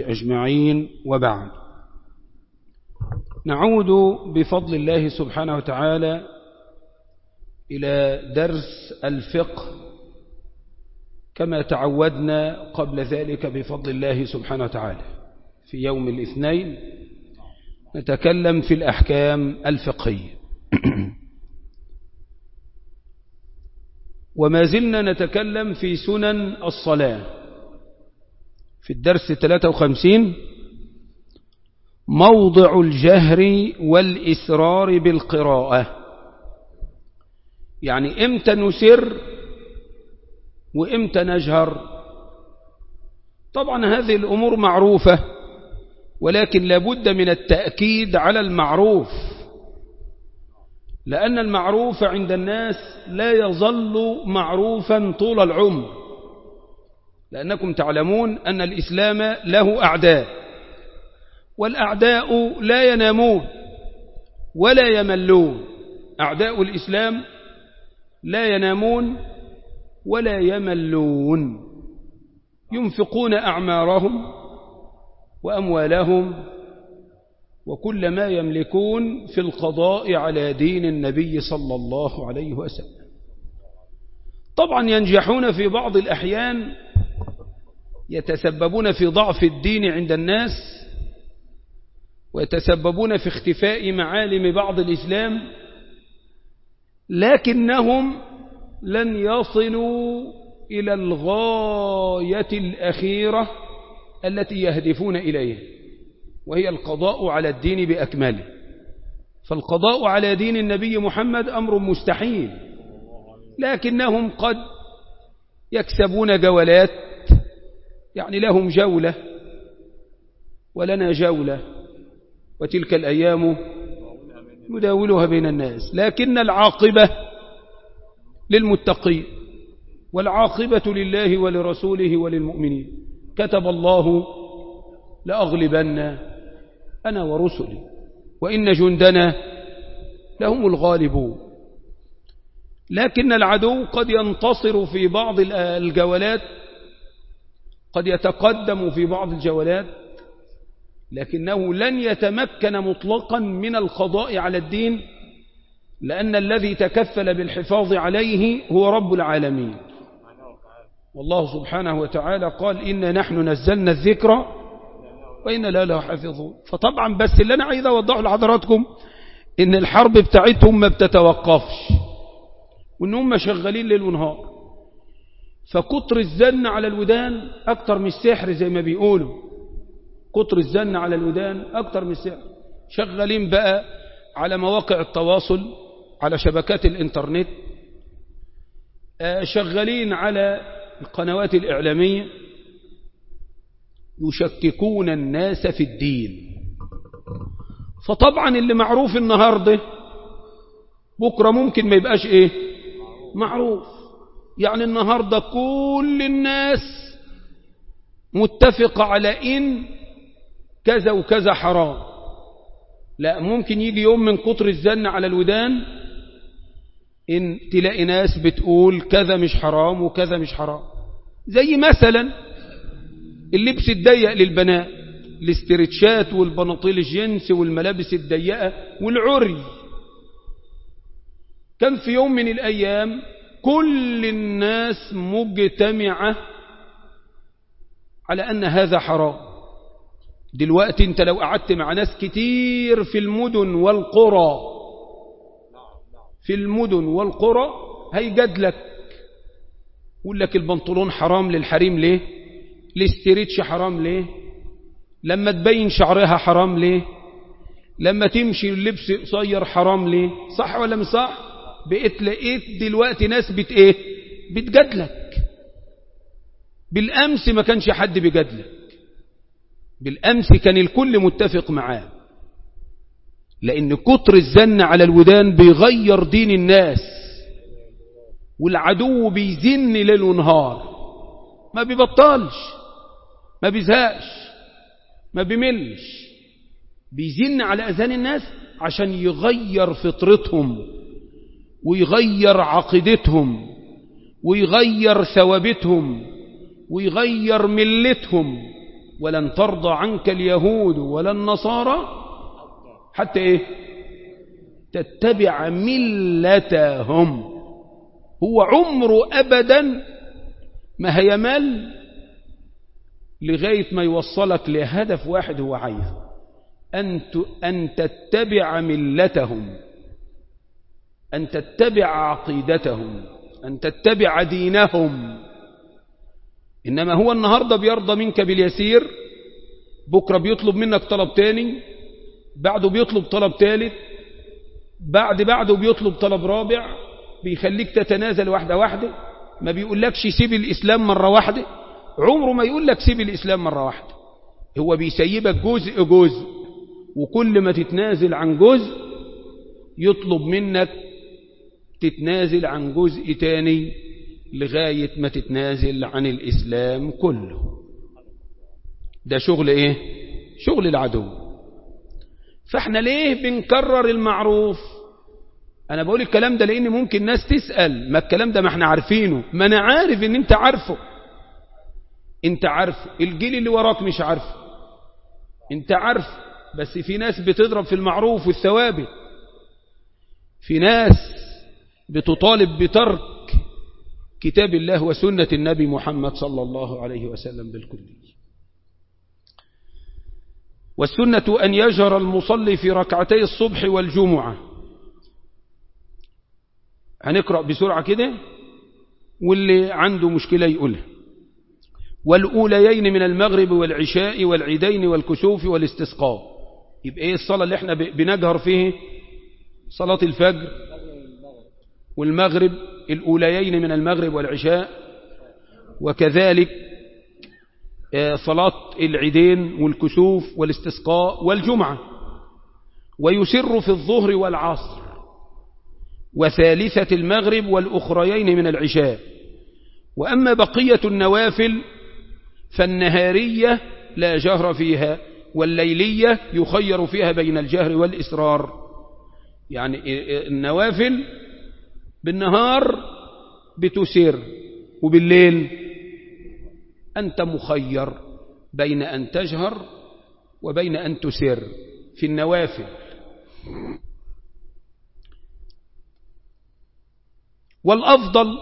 أجمعين وبعد نعود بفضل الله سبحانه وتعالى إلى درس الفقه كما تعودنا قبل ذلك بفضل الله سبحانه وتعالى في يوم الاثنين نتكلم في الأحكام الفقهية وما زلنا نتكلم في سنن الصلاة في الدرس 53 موضع الجهر والإسرار بالقراءة يعني إمتى نسر وإمتى نجهر طبعا هذه الأمور معروفة ولكن لابد من التأكيد على المعروف لأن المعروف عند الناس لا يظل معروفا طول العمر لأنكم تعلمون أن الإسلام له أعداء والأعداء لا ينامون ولا يملون أعداء الإسلام لا ينامون ولا يملون ينفقون أعمارهم وأموالهم وكل ما يملكون في القضاء على دين النبي صلى الله عليه وسلم طبعا ينجحون في بعض الأحيان يتسببون في ضعف الدين عند الناس ويتسببون في اختفاء معالم بعض الإسلام لكنهم لن يصلوا إلى الغاية الأخيرة التي يهدفون إليها وهي القضاء على الدين بأكمله فالقضاء على دين النبي محمد أمر مستحيل لكنهم قد يكسبون جولات يعني لهم جولة ولنا جولة وتلك الأيام نداولها بين الناس لكن العاقبة للمتقين والعاقبة لله ولرسوله وللمؤمنين كتب الله لأغلبن أنا ورسلي وإن جندنا لهم الغالبون لكن العدو قد ينتصر في بعض الجولات قد يتقدم في بعض الجولات لكنه لن يتمكن مطلقا من القضاء على الدين لأن الذي تكفل بالحفاظ عليه هو رب العالمين والله سبحانه وتعالى قال إنا نحن نزلنا الذكر وإنا لا له حافظون فطبعا بس اللي أنا عايز أوضحه لحضراتكم إن الحرب بتاعتهم ما بتتوقفش وإن هم شغالين ليل ونهار فكتر الزن على الودان أكتر من السحر زي ما بيقولوا كتر الزن على الودان أكتر من السحر شغالين بقى على مواقع التواصل على شبكات الإنترنت شغالين على القنوات الإعلامية يشككون الناس في الدين فطبعا اللي معروف النهاردة بكرة ممكن ما يبقاش ايه معروف يعني النهاردة كل الناس متفقة على ان كذا وكذا حرام لا ممكن يجي يوم من كتر الزن على الودان ان تلاقي ناس بتقول كذا مش حرام وكذا مش حرام زي مثلا اللبس الضيق للبنات الاسترتشات والبناطيل الجنس والملابس الضيقة والعري كان في يوم من الأيام كل الناس مجتمعة على أن هذا حرام دلوقتي انت لو قعدت مع ناس كتير في المدن والقرى في المدن والقرى هيجادلك يقول لك البنطلون حرام للحريم ليه الاستريتش حرام ليه لما تبين شعرها حرام ليه لما تمشي اللبس قصير حرام ليه صح ولا مش صح بقيت لقيت دلوقتي ناس بت ايه بتجادلك بالامس ما كانش حد بيجادلك بالامس كان الكل متفق معاه لان كتر الزن على الودان بيغير دين الناس والعدو بيزن ليل ونهار ما بيبطلش ما بيزهقش ما بيملش بيزن على أذان الناس عشان يغير فطرتهم ويغير عقيدتهم ويغير ثوابتهم ويغير ملتهم ولن ترضى عنك اليهود ولا النصارى حتى إيه تتبع ملتهم هو عمره أبدا ما هيمل لغاية ما يوصلك لهدف واحد هو عايزه أن, أن تتبع ملتهم أن تتبع عقيدتهم أن تتبع دينهم إنما هو النهاردة بيرضى منك باليسير بكرة بيطلب منك طلب تاني بعده بيطلب طلب ثالث بعد بعده بيطلب طلب رابع بيخليك تتنازل واحدة واحدة ما بيقولكش سيب الإسلام مرة واحدة عمره ما يقول لك سيب الإسلام مرة واحدة هو بيسيبك جزء جزء وكل ما تتنازل عن جزء يطلب منك تتنازل عن جزء تاني لغاية ما تتنازل عن الإسلام كله ده شغل إيه شغل العدو فاحنا ليه بنكرر المعروف أنا بقول الكلام ده لأن ممكن ناس تسأل ما الكلام ده ما احنا عارفينه ما أنا عارف إن أنت عارفه أنت عارفه الجيل اللي وراك مش عارفه أنت عارف بس في ناس بتضرب في المعروف والثوابت في ناس بتطالب بترك كتاب الله وسنة النبي محمد صلى الله عليه وسلم بالكلية والسنة أن يجهر المصلي في ركعتي الصبح والجمعة هنقرأ بسرعة كده واللي عنده مشكلة يقولها والأوليين من المغرب والعشاء والعيدين والكسوف والاستسقاء يبقى ايه الصلاة اللي احنا بنجهر فيه صلاة الفجر والمغرب الأوليين من المغرب والعشاء وكذلك صلاة العيدين والكسوف والاستسقاء والجمعة ويسر في الظهر والعصر وثالثة المغرب والأخريين من العشاء وأما بقية النوافل فالنهارية لا جهر فيها والليلية يخير فيها بين الجهر والإسرار يعني النوافل بالنهار بتسر وبالليل أنت مخير بين أن تجهر وبين أن تسر في النوافل والأفضل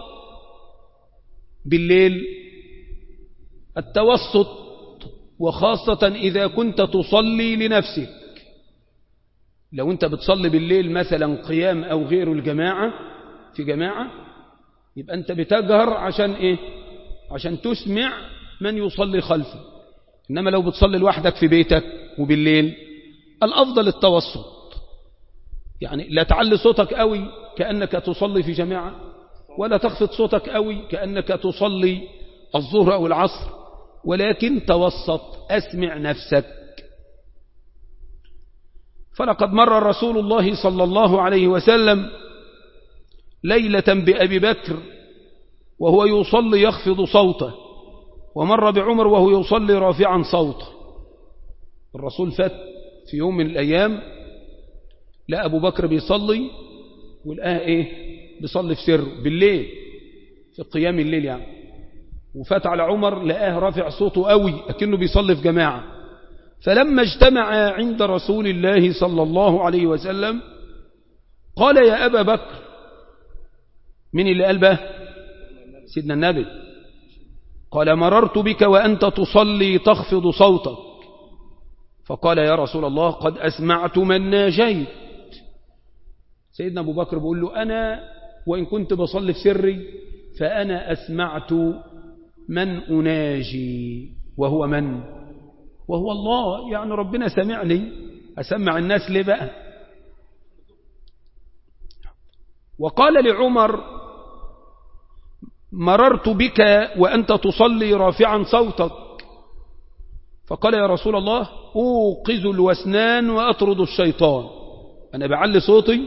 بالليل التوسط وخاصة إذا كنت تصلي لنفسك لو أنت بتصلي بالليل مثلا قيام أو غير الجماعة في جماعة يبقى أنت بتجهر عشان إيه عشان تسمع من يصلي خلفك إنما لو بتصلي لوحدك في بيتك وبالليل الأفضل التوسط يعني لا تعلي صوتك قوي كأنك تصلي في جماعة ولا تخفض صوتك قوي كأنك تصلي الظهر أو العصر ولكن توسط أسمع نفسك فلقد مر رسول الله صلى الله عليه وسلم ليلة بأبي بكر وهو يصلي يخفض صوته ومر بعمر وهو يصلي رافعا صوته الرسول فات في يوم من الأيام لا أبو بكر بيصلي والآه إيه بيصلي في سر بالليل في قيام الليل يعني وفات على عمر لقاه رافع صوته قوي أكنه بيصلي في جماعة فلما اجتمع عند رسول الله صلى الله عليه وسلم قال يا أبا بكر من اللي قال به سيدنا النبي قال مررت بك وأنت تصلي تخفض صوتك فقال يا رسول الله قد أسمعت من ناجيت سيدنا أبو بكر بيقول له أنا وإن كنت بصلي في سري فأنا أسمعت من أناجي وهو من وهو الله يعني ربنا سمعني أسمع الناس ليه بقى وقال لعمر مررت بك وأنت تصلي رافعا صوتك فقال يا رسول الله أوقظ الوسنان وأطرد الشيطان أنا بعلي صوتي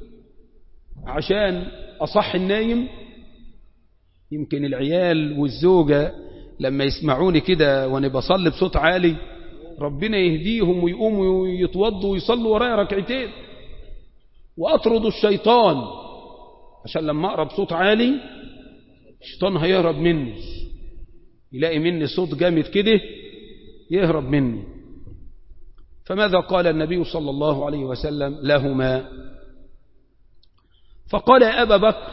عشان أصح النايم يمكن العيال والزوجة لما يسمعوني كده وأنا بصلي بصوت عالي ربنا يهديهم ويقوموا يتوضوا ويصلوا ورايا ركعتين وأطرد الشيطان عشان لما أقرأ بصوت عالي الشيطان هيهرب مني يلاقي مني صوت جامد كده يهرب مني فماذا قال النبي صلى الله عليه وسلم لهما فقال يا أبا بكر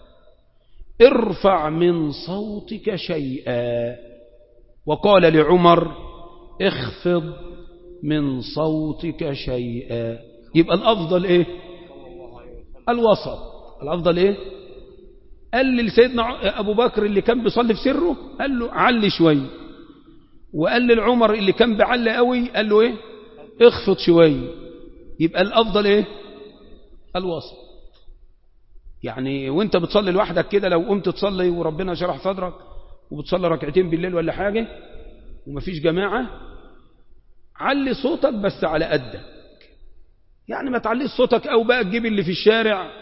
ارفع من صوتك شيئا وقال لعمر اخفض من صوتك شيئا يبقى الأفضل إيه الوسط الأفضل إيه قال لسيدنا أبو بكر اللي كان بيصلي في سره قال له علي شوي وقال للعمر اللي كان بعلي قوي قال له إيه اخفض شوي يبقى الأفضل إيه الوسط يعني وانت بتصلي لوحدك كده لو قمت تصلي وربنا شرح صدرك وبتصلي ركعتين بالليل ولا حاجة ومفيش جماعة علي صوتك بس على قدك يعني ما تعليش صوتك او بقى تجيب اللي في الشارع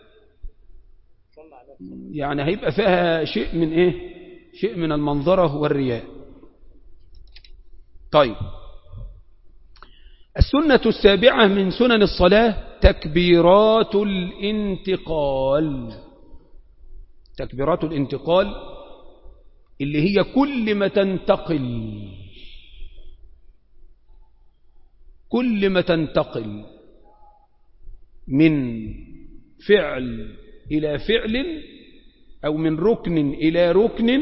يعني هيبقى فيها شيء من ايه شيء من المنظرة والرياء طيب السنة السابعة من سنن الصلاة تكبيرات الانتقال تكبيرات الانتقال اللي هي كل ما تنتقل كل ما تنتقل من فعل إلى فعل أو من ركن إلى ركن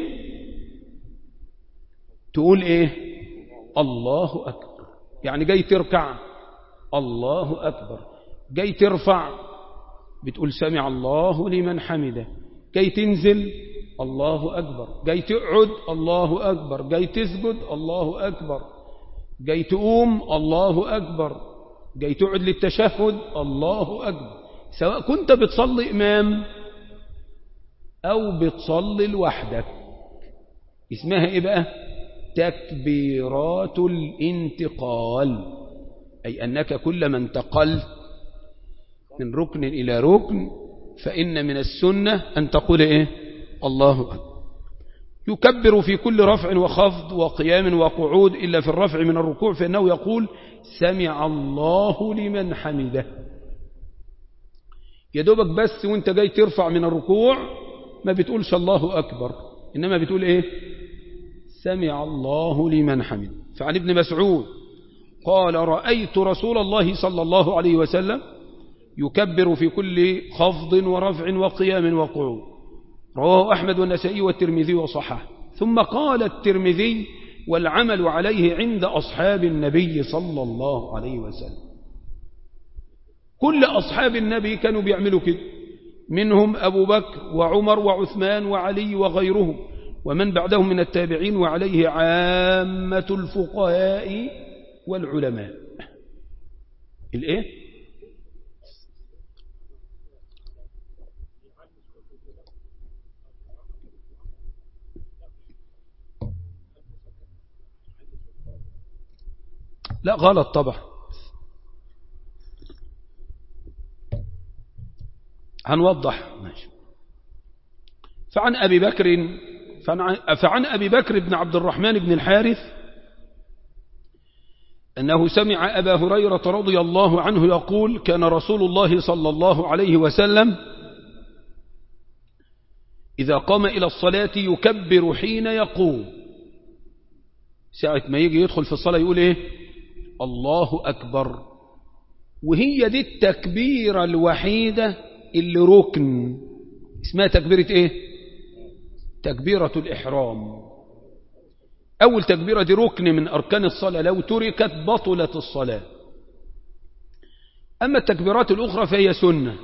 تقول إيه الله أكبر يعني جاي تركع الله أكبر جاي ترفع بتقول سمع الله لمن حمده جاي تنزل الله أكبر جاي تقعد الله أكبر جاي تسجد الله أكبر جاي تقوم الله أكبر جاي تقعد للتشهد الله أكبر سواء كنت بتصلي إمام أو بتصلي لوحدك اسمها إيه بقى تكبيرات الانتقال أي أنك كلما انتقلت من ركن إلى ركن فإن من السنة أن تقول إيه الله أكبر يكبر في كل رفع وخفض وقيام وقعود إلا في الرفع من الركوع فإنه يقول سمع الله لمن حمده يدوبك بس وانت جاي ترفع من الركوع ما بتقولش الله أكبر إنما بتقول إيه سمع الله لمن حمده فعن ابن مسعود قال رأيت رسول الله صلى الله عليه وسلم يكبر في كل خفض ورفع وقيام وقعود رواه أحمد والنسائي والترمذي وصححه ثم قال الترمذي والعمل عليه عند أصحاب النبي صلى الله عليه وسلم كل أصحاب النبي كانوا بيعملوا كده منهم أبو بكر وعمر وعثمان وعلي وغيرهم ومن بعدهم من التابعين وعليه عامة الفقهاء والعلماء الايه لا غلط طبعا هنوضح ماشي فعن أبي بكر فعن أبي بكر بن عبد الرحمن بن الحارث أنه سمع أبا هريرة رضي الله عنه يقول كان رسول الله صلى الله عليه وسلم إذا قام إلى الصلاة يكبر حين يقوم ساعة ما يجي يدخل في الصلاة يقول إيه الله أكبر وهي دي التكبيرة الوحيدة اللي ركن اسمها تكبيرة إيه تكبيرة الإحرام أول تكبيرة دي ركن من أركان الصلاة لو تركت بطلت الصلاة أما التكبيرات الأخرى فهي سنة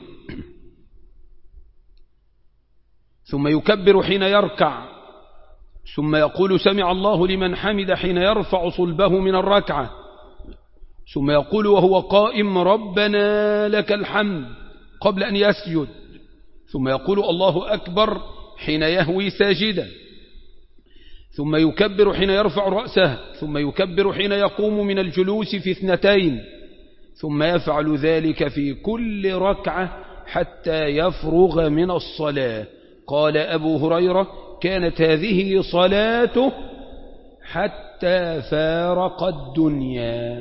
ثم يكبر حين يركع ثم يقول سمع الله لمن حمد حين يرفع صلبه من الركعة ثم يقول وهو قائم ربنا لك الحمد قبل أن يسجد ثم يقول الله أكبر حين يهوي ساجدا ثم يكبر حين يرفع رأسه ثم يكبر حين يقوم من الجلوس في اثنتين ثم يفعل ذلك في كل ركعة حتى يفرغ من الصلاة قال أبو هريرة كانت هذه صلاته حتى فارق الدنيا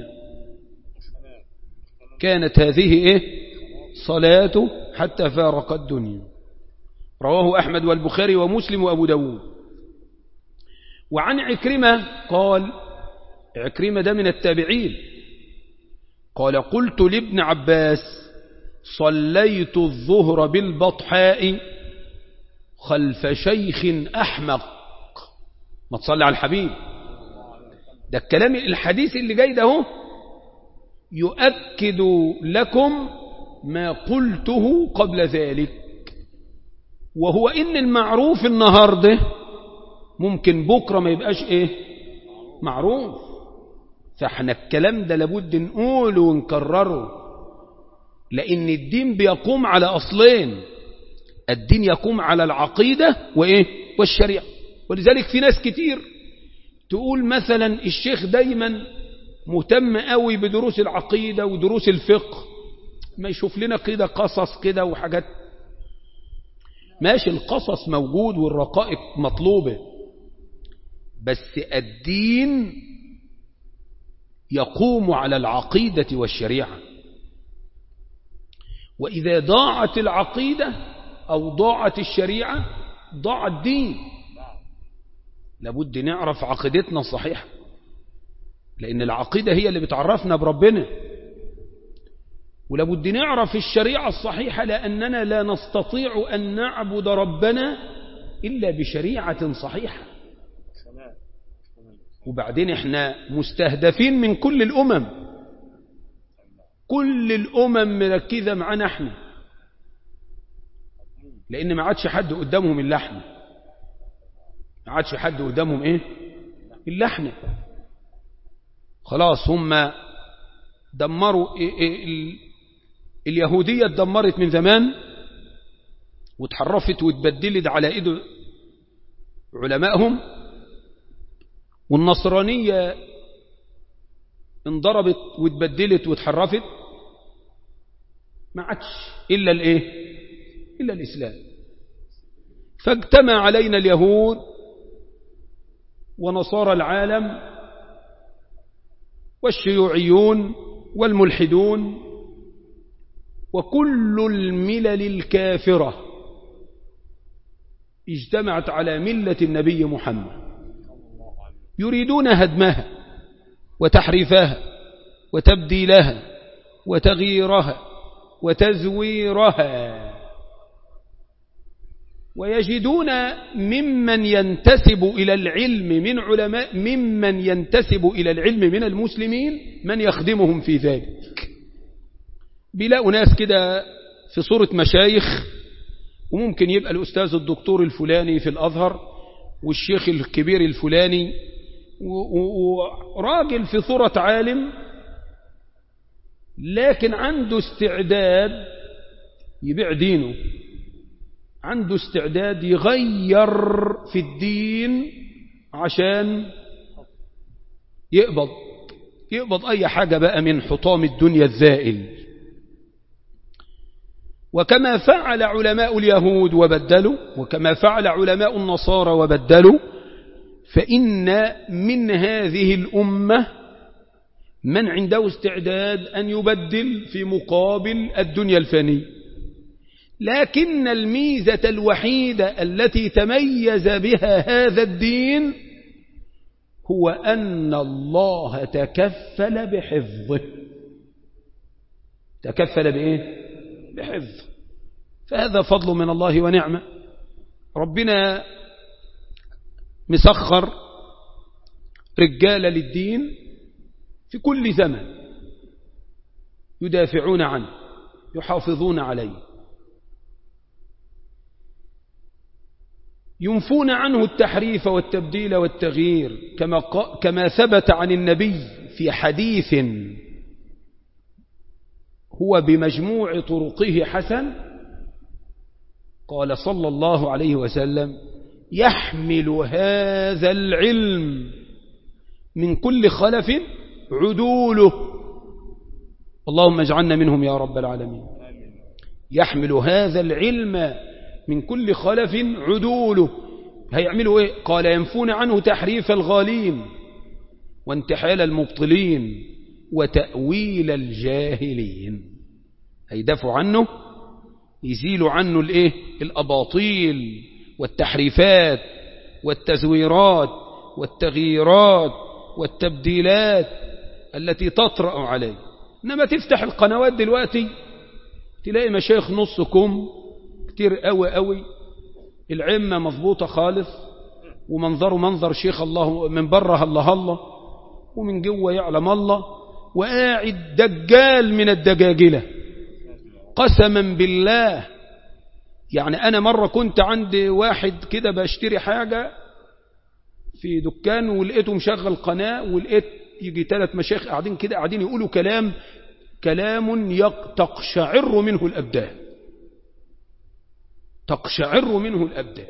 كانت هذه إيه صلاته حتى فارق الدنيا رواه أحمد والبخاري ومسلم وأبو داود وعن عكرمة قال عكرمة ده من التابعين قال قلت لابن عباس صليت الظهر بالبطحاء خلف شيخ أحمق ما تصلي على الحبيب ده الكلام الحديث اللي جاي ده هو يؤكد لكم ما قلته قبل ذلك وهو إن المعروف النهاردة ممكن بكرة ما يبقاش إيه معروف فاحنا الكلام ده لابد نقوله ونكرره لأن الدين بيقوم على أصلين الدين يقوم على العقيدة وإيه والشريعة ولذلك في ناس كتير تقول مثلا الشيخ دايما مهتم قوي بدروس العقيدة ودروس الفقه ما يشوف لنا كده قصص كده وحاجات ماشي القصص موجود والرقائق مطلوبة بس الدين يقوم على العقيدة والشريعة وإذا ضاعت العقيدة أو ضاعت الشريعة ضاع الدين لابد نعرف عقيدتنا الصحيحة لأن العقيدة هي اللي بتعرفنا بربنا ولابد نعرف الشريعة الصحيحة لأننا لا نستطيع أن نعبد ربنا إلا بشريعة صحيحة وبعدين احنا مستهدفين من كل الأمم كل الأمم مركزة معنا احنا لأن ما عادش حد قدامهم إلا احنا ما عادش حد قدامهم ايه إلا احنا خلاص هم دمروا إيه إيه اليهودية اتدمرت من زمان وتحرفت واتبدلت على ايد علمائهم والنصرانية انضربت واتبدلت واتحرفت ما عادش إلا الايه إلا الإسلام فاجتمع علينا اليهود ونصارى العالم والشيوعيون والملحدون وكل الملل الكافرة اجتمعت على ملة النبي محمد يريدون هدمها وتحريفها وتبديلها وتغييرها وتزويرها ويجدون ممن ينتسب إلى العلم من علماء ممن ينتسب إلى العلم من المسلمين من يخدمهم في ذلك بيلاقوا ناس كده في صورة مشايخ وممكن يبقى الأستاذ الدكتور الفلاني في الأزهر والشيخ الكبير الفلاني وراجل في صورة عالم لكن عنده استعداد يبيع دينه عنده استعداد يغير في الدين عشان يقبض يقبض أي حاجة بقى من حطام الدنيا الزائل وكما فعل علماء اليهود وبدلوا وكما فعل علماء النصارى وبدلوا فإن من هذه الأمة من عنده استعداد أن يبدل في مقابل الدنيا الفانية لكن الميزة الوحيدة التي تميز بها هذا الدين هو أن الله تكفل بحفظه تكفل بإيه؟ بحفظ فهذا فضل من الله ونعمة ربنا مسخر رجال للدين في كل زمن يدافعون عنه يحافظون عليه ينفون عنه التحريف والتبديل والتغيير كما, كما ثبت عن النبي في حديث هو بمجموع طرقه حسن قال صلى الله عليه وسلم يحمل هذا العلم من كل خلف عدوله اللهم اجعلنا منهم يا رب العالمين يحمل هذا العلم من كل خلف عدوله هيعملوا ايه قال ينفون عنه تحريف الغالين وانتحال المبطلين وتأويل الجاهلين هيدافعوا عنه يزيلوا عنه الايه الأباطيل والتحريفات والتزويرات والتغييرات والتبديلات التي تطرأ عليه إنما تفتح القنوات دلوقتي تلاقي مشايخ نص كم كتير قوي قوي العمة مضبوطة خالص ومنظره منظر شيخ الله من بره الله الله ومن جوه يعلم الله وقاعد دجال من الدجاجلة قسما بالله يعني أنا مرة كنت عند واحد كده بشتري حاجة في دكان ولقيته مشغل قناة ولقيت يجي ثلاث مشايخ قاعدين كده قاعدين يقولوا كلام كلام يق- تقشعر منه الأبدان تقشعر منه الأبدان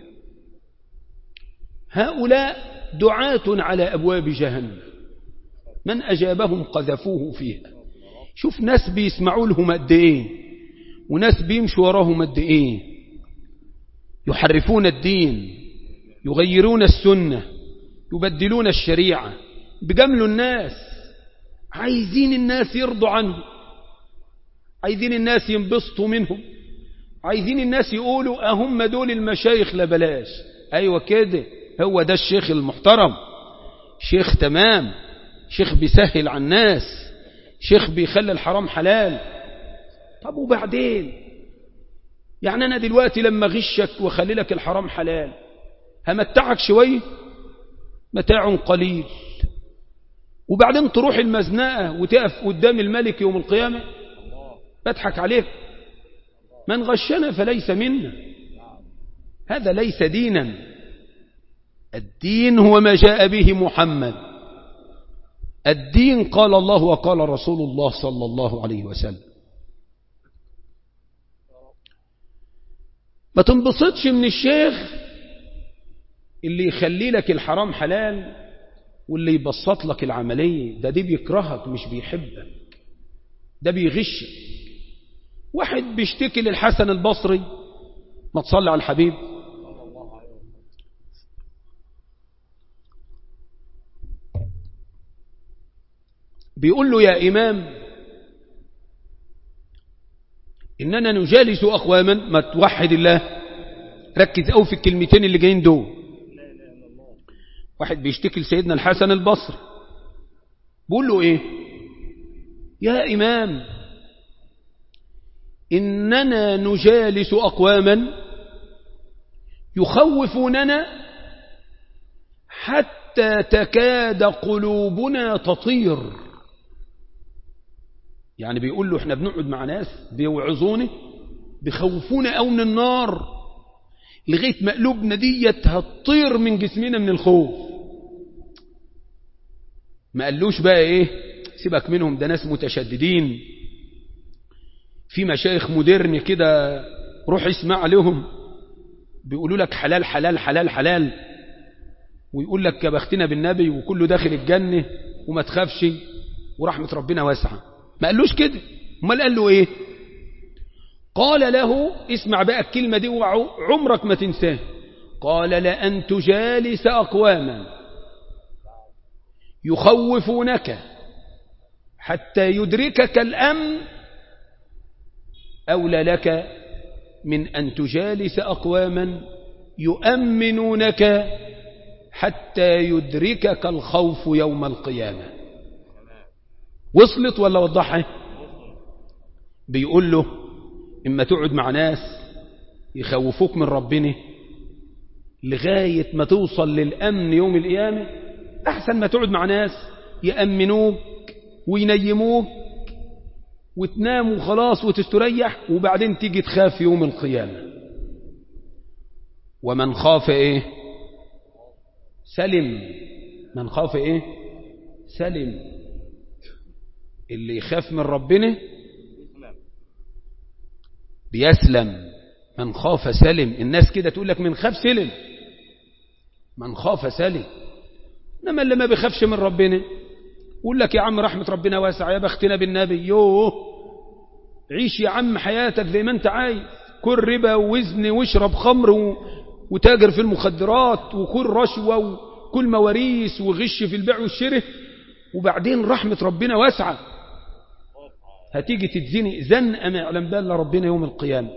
هؤلاء دعاة على أبواب جهنم من أجابهم قذفوه فيها شوف ناس بيسمعوا لهم قد إيه وناس بيمشوا وراهم قد إيه يحرفون الدين يغيرون السنة يبدلون الشريعة بجملوا الناس عايزين الناس يرضوا عنه عايزين الناس ينبسطوا منهم عايزين الناس يقولوا أهم دول المشايخ لا بلاش أيوة كده هو ده الشيخ المحترم شيخ تمام شيخ بيسهل على الناس شيخ بيخلي الحرام حلال طب وبعدين يعني أنا دلوقتي لما غشك وخلي لك الحرام حلال همتعك شوية متاع قليل وبعدين تروح المزنقة وتقف قدام الملك يوم القيامة بضحك عليك من غشنا فليس منا هذا ليس دينا الدين هو ما جاء به محمد الدين قال الله وقال رسول الله صلى الله عليه وسلم ما تنبسطش من الشيخ اللي يخلي لك الحرام حلال واللي يبسط لك العملية ده دي بيكرهك مش بيحبك ده بيغشك واحد بيشتكي للحسن البصري ما تصلي على الحبيب بيقول له يا إمام إننا نجالس أقواما ما توحد الله ركز أو في الكلمتين اللي جايين دول واحد بيشتكي لسيدنا الحسن البصري بيقول له إيه يا إمام إننا نجالس أقواما يخوفوننا حتى تكاد قلوبنا تطير يعني بيقول له احنا بنقعد مع ناس بيوعظوني بيخوفونا أو من النار لغاية ما قلوبنا ديت هتطير من جسمنا من الخوف ما قالوش بقى ايه سيبك منهم ده ناس متشددين في مشايخ مودرن كده روح اسمع لهم بيقولوا لك حلال حلال حلال حلال ويقول لك يا بختنا بالنبي وكله داخل الجنة وما تخافش ورحمة ربنا واسعة ما قالوش كده امال قال له ايه قال له اسمع بقى الكلمة دي وعمرك ما تنساه قال لأن تجالس أقواما يخوفونك حتى يدركك الأمن أولى لك من أن تجالس أقواما يؤمنونك حتى يدركك الخوف يوم القيامة وصلت ولا وضحها بيقول له إما تقعد مع ناس يخوفوك من ربنا لغاية ما توصل للأمن يوم القيامة أحسن ما تقعد مع ناس يأمنوك وينيموك وتنام وخلاص وتستريح وبعدين تيجي تخاف يوم القيامة ومن خاف ايه سلم من خاف ايه سلم اللي يخاف من ربنا بيسلم من خاف سلم الناس كده تقول لك من خاف سلم من خاف سلم انما اللي ما بيخافش من ربنا يقول لك يا عم رحمة ربنا واسعة يا بختنا بالنبي يوه عيش يا عم حياتك زي ما انت عايز كل ربا ووزن واشرب خمر و... وتاجر في المخدرات وكل رشوة وكل مواريث وغش في البيع والشراء وبعدين رحمة ربنا واسعة هتيجي تتزني زنقة ما يعلم بها الا ربنا يوم القيامة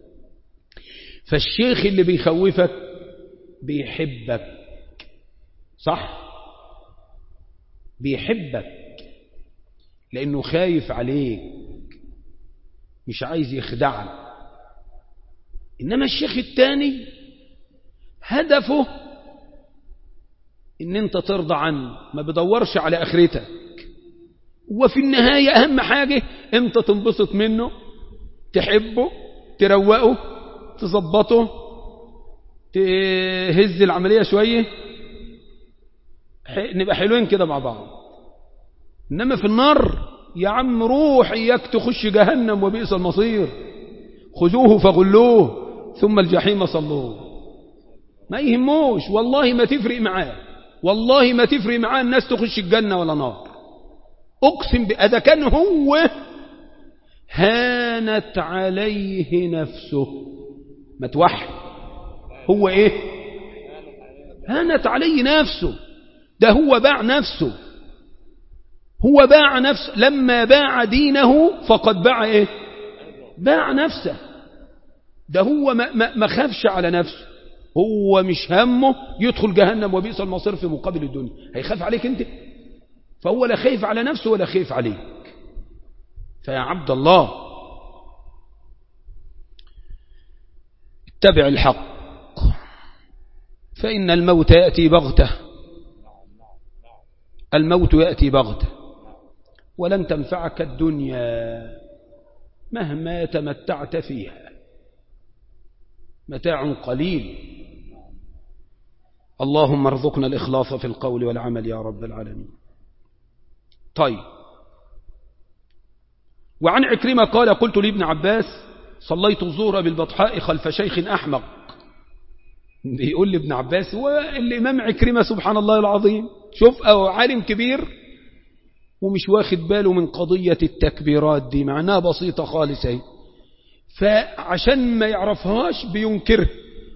فالشيخ اللي بيخوفك بيحبك صح بيحبك لأنه خايف عليك مش عايز يخدعك إنما الشيخ التاني هدفه إن أنت ترضى عنه ما بدورش على آخرتك وفي النهاية أهم حاجة أنت تنبسط منه تحبه تروقه تظبطه تهز العملية شوية نبقى حلوين كده مع بعض إنما في النار يا عم روح إياك تخش جهنم وبئس المصير خذوه فغلوه ثم الجحيم صلوه ما يهموش والله ما تفرق معاه والله ما تفرق معاه الناس تخش الجنة ولا نار أقسم بأذا كان هو هانت عليه نفسه ما توحي هو ايه هانت عليه نفسه ده هو باع نفسه هو باع نفسه لما باع دينه فقد باع ايه باع نفسه ده هو ما, ما, ما خافش على نفسه هو مش همه يدخل جهنم وبئس المصير في مقابل الدنيا هيخاف عليك انت فهو لا خايف على نفسه ولا خايف عليك فيا عبد الله اتبع الحق فإن الموت يأتي بغته الموت يأتي بغته ولن تنفعك الدنيا مهما تمتعت فيها متاع قليل اللهم ارزقنا الإخلاص في القول والعمل يا رب العالمين طيب وعن عكرمة قال قلت لابن عباس صليت الظهر بالبطحاء خلف شيخ أحمق بيقول لابن عباس هو الإمام عكرمة سبحان الله العظيم شوف أو عالم كبير ومش واخد باله من قضية التكبيرات دي معناها بسيطة خالص اهي فعشان ما يعرفهاش بينكره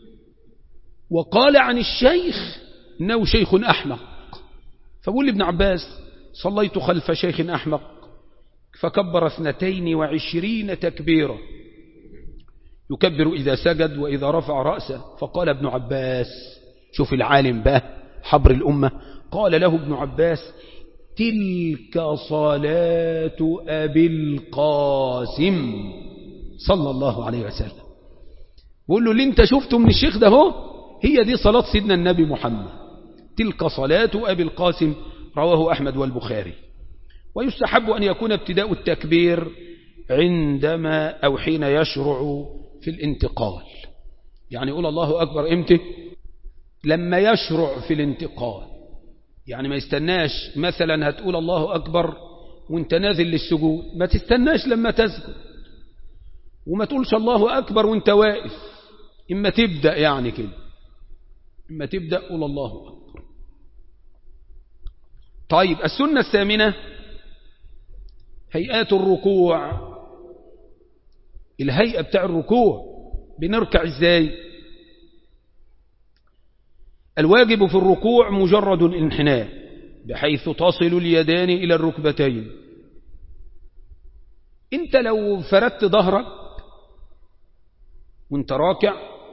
وقال عن الشيخ انه شيخ أحمق فقول لابن عباس صليت خلف شيخ أحمق فكبر اثنتين وعشرين تكبيرا يكبر إذا سجد وإذا رفع رأسه فقال ابن عباس شوف العالم بقى حبر الأمة قال له ابن عباس تلك صلاة أبي القاسم صلى الله عليه وسلم بقول له اللي انت شفته من الشيخ ده هو هي دي صلاة سيدنا النبي محمد تلك صلاة أبي القاسم رواه أحمد والبخاري ويستحب أن يكون ابتداء التكبير عندما أو حين يشرع في الانتقال يعني يقول الله أكبر امتى لما يشرع في الانتقال يعني ما يستناش مثلا هتقول الله أكبر وانت نازل للسجود ما تستناش لما تسجد وما تقولش الله أكبر وانت واقف إما تبدأ يعني كده إما تبدأ قول الله أكبر طيب السنة الثامنة هيئات الركوع الهيئة بتاع الركوع بنركع ازاي الواجب في الركوع مجرد الانحناء بحيث تصل اليدان إلى الركبتين انت لو فردت ظهرك وانت راكع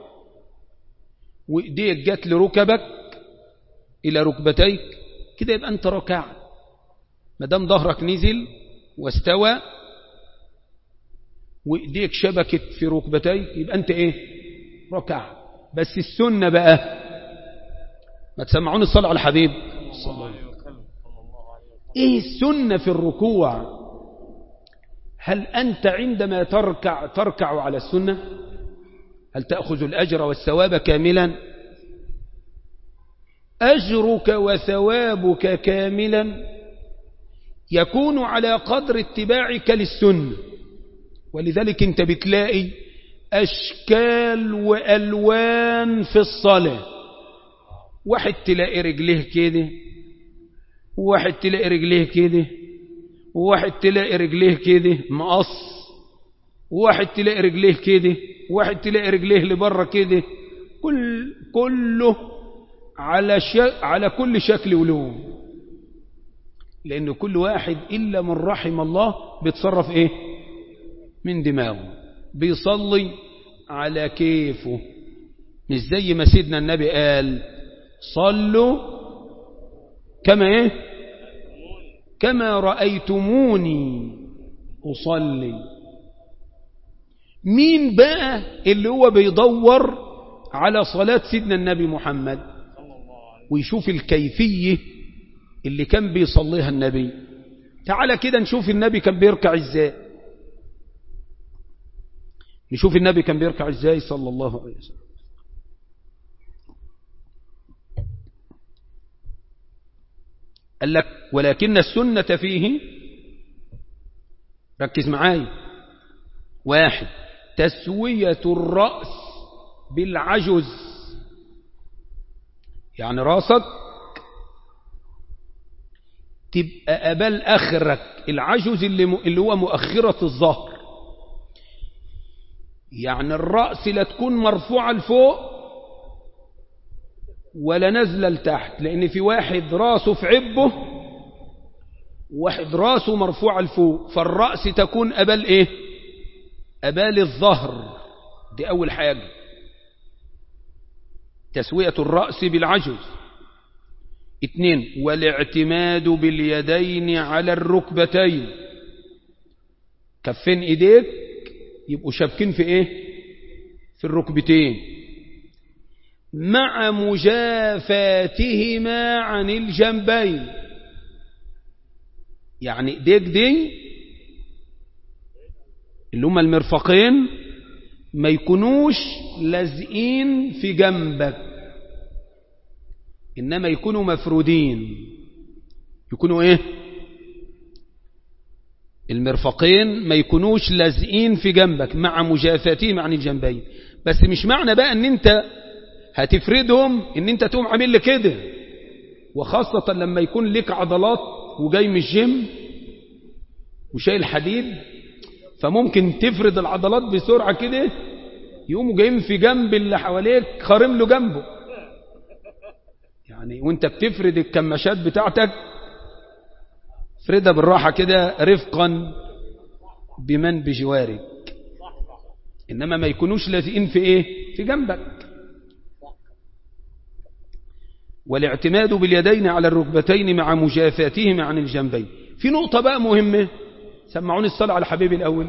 وايديك جت لركبك إلى ركبتيك كده يبقى انت ركعت ما دام ظهرك نزل واستوى وايديك شبكت في ركبتيك يبقى انت ايه ركع بس السنة بقى ما تسمعون الصلاة على الحبيب صلى الله عليه وسلم ايه السنة في الركوع هل أنت عندما تركع تركع على السنة هل تأخذ الأجر والثواب كاملا أجرك وثوابك كاملا يكون على قدر اتباعك للسنة ولذلك انت بتلاقي أشكال وألوان في الصلاة واحد تلاقي رجليه كده وواحد تلاقي رجليه كده وواحد تلاقي رجليه كده مقص وواحد تلاقي رجليه كده وواحد تلاقي رجليه لبره كده كل كله على شك على كل شكل ولون لأن كل واحد إلا من رحم الله بيتصرف إيه من دماغه بيصلي على كيفه مش زي ما سيدنا النبي قال صلوا كما ايه كما رأيتموني أصلي مين بقى اللي هو بيدور على صلاة سيدنا النبي محمد ويشوف الكيفية اللي كان بيصليها النبي تعالى كده نشوف النبي كان بيركع ازاي نشوف النبي كان بيركع ازاي صلى الله عليه وسلم قال لك ولكن السنة فيه ركز معاي واحد تسوية الرأس بالعجز يعني راسك تبقى أبال أخرك العجز اللي, اللي هو مؤخرة الظهر يعني الرأس لا تكون مرفوعة لفوق ولا نازلة لتحت لأن في واحد راسه في عبه واحد راسه مرفوعة لفوق فالرأس تكون أبال إيه أبال الظهر دي أول حاجة تسوية الرأس بالعجز اثنين والاعتماد باليدين على الركبتين كفين ايديك يبقوا شابكين في ايه في الركبتين مع مجافاتهما عن الجنبين يعني ايديك دي اللي هما المرفقين ما يكونوش لازقين في جنبك إنما يكونوا مفرودين يكونوا إيه المرفقين ما يكونوش لازقين في جنبك مع مجافتهم عن الجنبين بس مش معنى بقى ان انت هتفردهم ان انت تقوم عامل لي كده وخاصة لما يكون لك عضلات وجاي من الجيم وشايل حديد فممكن تفرد العضلات بسرعة كده يقوموا جايين في جنب اللي حواليك خارم له جنبه يعني وانت بتفرد الكماشات بتاعتك فردها بالراحة كده رفقا بمن بجوارك إنما ما يكونوش لازقين في إيه في جنبك والاعتماد باليدين على الركبتين مع مجافاتهما عن الجنبين في نقطة بقى مهمة سمعوني الصلاة على حبيبي الأول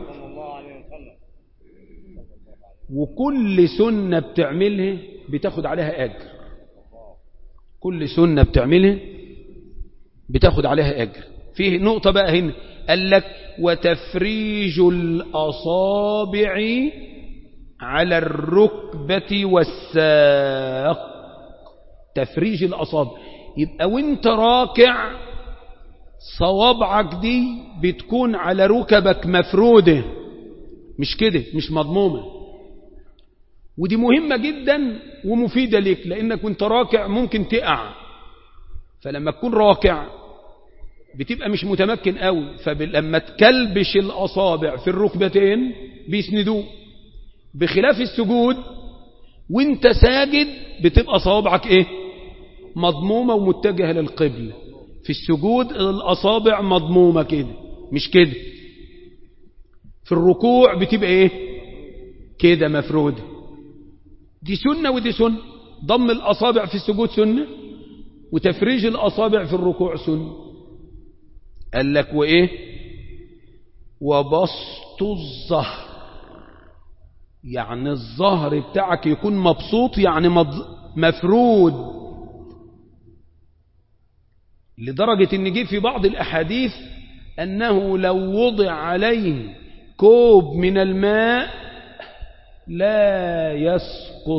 وكل سنة بتعملها بتاخد عليها أجر كل سنة بتعملها بتاخد عليها أجر فيه نقطة بقى هنا قال لك وتفريج الأصابع على الركبة والساق تفريج الأصابع يبقى وانت راكع صوابعك دي بتكون على ركبك مفرودة مش كده مش مضمومة ودي مهمة جدا ومفيدة لك لأنك وانت راكع ممكن تقع فلما تكون راكع بتبقى مش متمكن قوي فلما تكلبش الأصابع في الركبتين بيسندوه بخلاف السجود وانت ساجد بتبقى صوابعك ايه مضمومة ومتجهة للقبل في السجود الأصابع مضمومة كده مش كده في الركوع بتبقى ايه كده مفرودة دي سنة ودي سنة ضم الأصابع في السجود سنة وتفريج الأصابع في الركوع سنة قال لك وإيه وبسط الظهر يعني الظهر بتاعك يكون مبسوط يعني مفرود لدرجة ان جه في بعض الأحاديث أنه لو وضع عليه كوب من الماء لا يسقط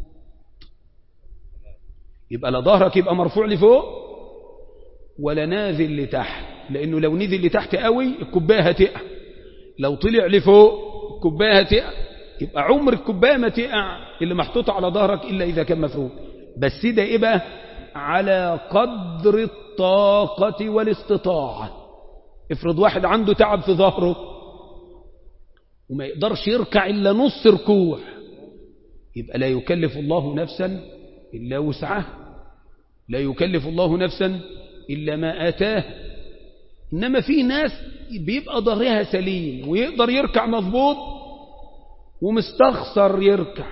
يبقى لا ظهرك يبقى مرفوع لفوق ولا نازل لتحت لأنه لو نزل لتحت قوي الكوباية هتقع لو طلع لفوق الكوباية هتقع يبقى عمر الكوباية ما تقع اللي محطوطة على ظهرك إلا إذا كان مفروض بس ده إيه بقى على قدر الطاقة والاستطاعة افرض واحد عنده تعب في ظهره وما يقدرش يركع إلا نص ركوع يبقى لا يكلف الله نفسا إلا وسعها لا يكلف الله نفسا إلا ما آتاه إنما في ناس بيبقى ظهرها سليم ويقدر يركع مظبوط ومستخسر يركع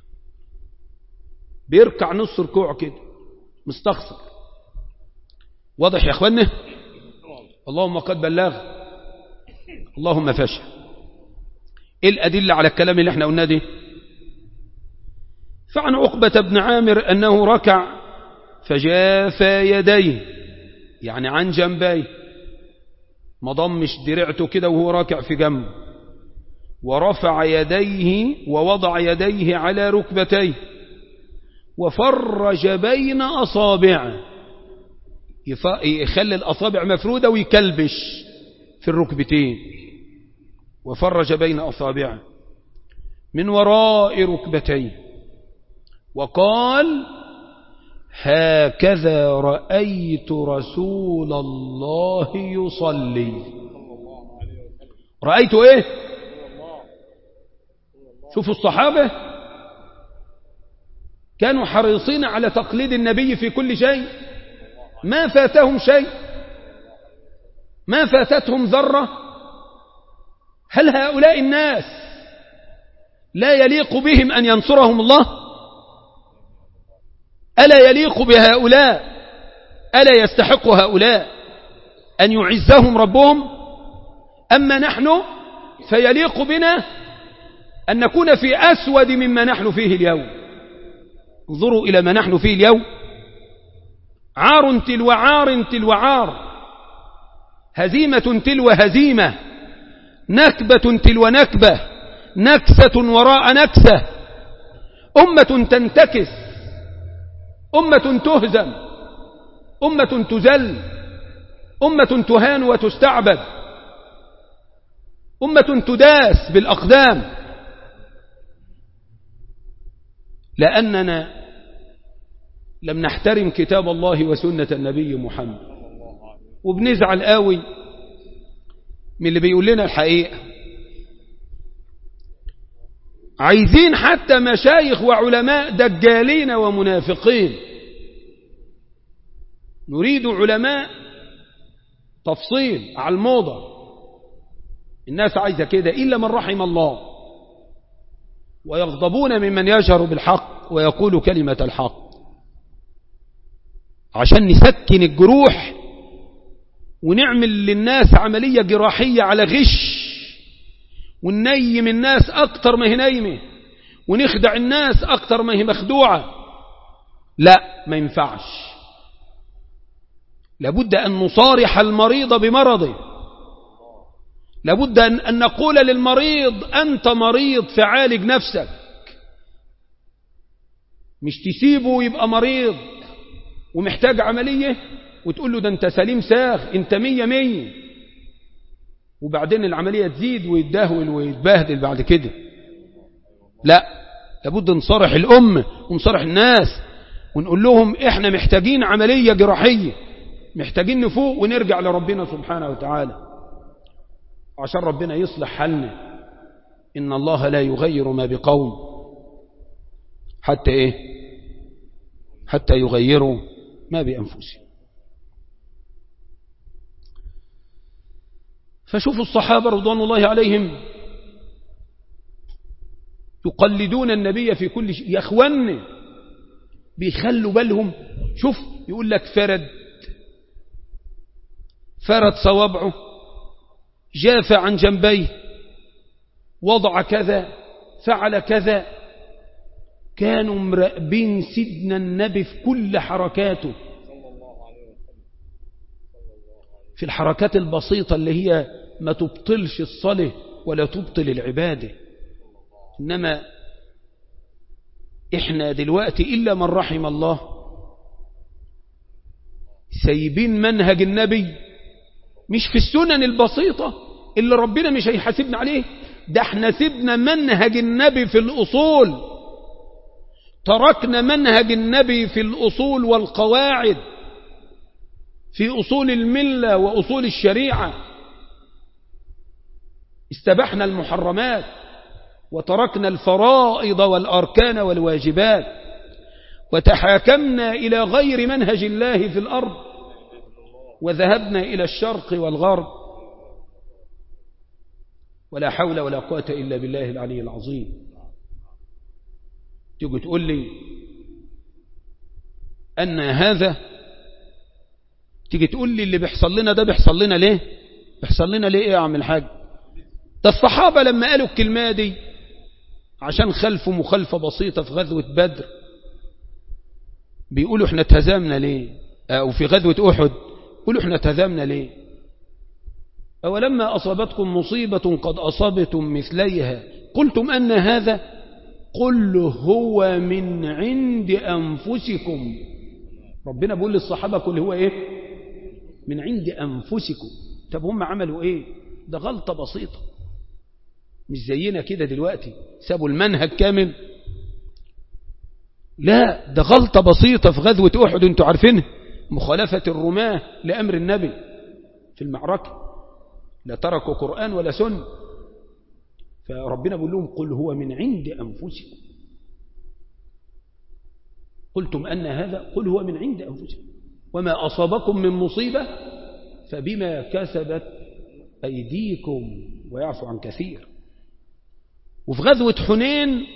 بيركع نص ركوع كده مستخسر واضح يا أخوانا اللهم قد بلغ اللهم فشل ايه الأدلة على الكلام اللي احنا قلناه دي فعن عقبة بن عامر أنه ركع فجاف يديه يعني عن جنبيه ما ضمش درعته كده وهو راكع في جنبه ورفع يديه ووضع يديه على ركبتيه وفرج بين أصابعه يخلي الأصابع مفرودة ويكلبش في الركبتين وفرج بين أصابعه من وراء ركبتيه وقال هكذا رأيت رسول الله يصلي رأيت ايه شوفوا الصحابة كانوا حريصين على تقليد النبي في كل شيء ما فاتهم شيء ما فاتتهم ذرة هل هؤلاء الناس لا يليق بهم أن ينصرهم الله ألا يليق بهؤلاء ألا يستحق هؤلاء أن يعزهم ربهم أما نحن فيليق بنا أن نكون في أسود مما نحن فيه اليوم انظروا إلى ما نحن فيه اليوم عار تلو عار تلو عار هزيمة تلو هزيمة نكبة تلو نكبة نكسة وراء نكسة أمة تنتكس أمة تهزم أمة تزل أمة تهان وتستعبد أمة تداس بالأقدام لأننا لم نحترم كتاب الله وسنة النبي محمد وبنزعل قوي من اللي بيقول لنا الحقيقة عايزين حتى مشايخ وعلماء دجالين ومنافقين نريد علماء تفصيل على الموضة الناس عايزة كده إلا من رحم الله ويغضبون ممن يجهر بالحق ويقول كلمة الحق عشان نسكن الجروح ونعمل للناس عملية جراحية على غش وننيم الناس أكتر ما هي نايمة ونخدع الناس أكتر ما هي مخدوعة لا ما ينفعش لابد أن نصارح المريض بمرضه لابد أن نقول للمريض أنت مريض فعالج نفسك مش تسيبه يبقى مريض ومحتاج عملية وتقول له ده انت سليم ساغ انت مية مية وبعدين العملية تزيد ويتدهول ويتبهدل بعد كده لا لابد نصارح الأم ونصارح الناس ونقول لهم احنا محتاجين عملية جراحية محتاجين نفوق ونرجع لربنا سبحانه وتعالى عشان ربنا يصلح حالنا إن الله لا يغير ما بقوم حتى إيه حتى يغيروا ما بأنفسهم فشوفوا الصحابة رضوان الله عليهم يقلدون النبي في كل شيء يا اخوان بيخلوا بالهم شوف يقول لك فرد فرد صوابعه جاف عن جنبيه وضع كذا فعل كذا كانوا مراقبين سيدنا النبي في كل حركاته في الحركات البسيطة اللي هي ما تبطلش الصلاة ولا تبطل العبادة إنما إحنا دلوقتي إلا من رحم الله سايبين منهج النبي مش في السنن البسيطة اللي ربنا مش هيحاسبنا عليه ده احنا سيبنا منهج النبي في الأصول تركنا منهج النبي في الأصول والقواعد في أصول الملة وأصول الشريعة استبحنا المحرمات وتركنا الفرائض والأركان والواجبات وتحاكمنا إلى غير منهج الله في الأرض وذهبنا إلى الشرق والغرب ولا حول ولا قوة إلا بالله العلي العظيم تيجي تقول لي أن هذا تيجي تقول لي اللي بيحصل لنا ده بيحصل لنا ليه بيحصل لنا ليه ايه يا عم الحاج ده الصحابة لما قالوا الكلمة دي عشان خلفوا مخالفة بسيطة في غزوة بدر بيقولوا احنا اتهزمنا ليه او في غزوة احد يقولوا احنا اتهزمنا ليه أولما أصابتكم مصيبة قد أصابتم مثليها قلتم أن هذا قل هو من عند أنفسكم ربنا بيقول للصحابة كل هو إيه من عند أنفسكم طب هم عملوا إيه ده غلطة بسيطة مش زينا كده دلوقتي سابوا المنهج كامل لا ده غلطة بسيطة في غزوة أحد انتوا عارفينها مخالفة الرماة لأمر النبي في المعركة لا تركوا قرآن ولا سنة فربنا بيقول لهم قل هو من عند أنفسكم قلتم أن هذا قل هو من عند أنفسكم وما أصابكم من مصيبة فبما كسبت أيديكم ويعفو عن كثير وفي غزوة حنين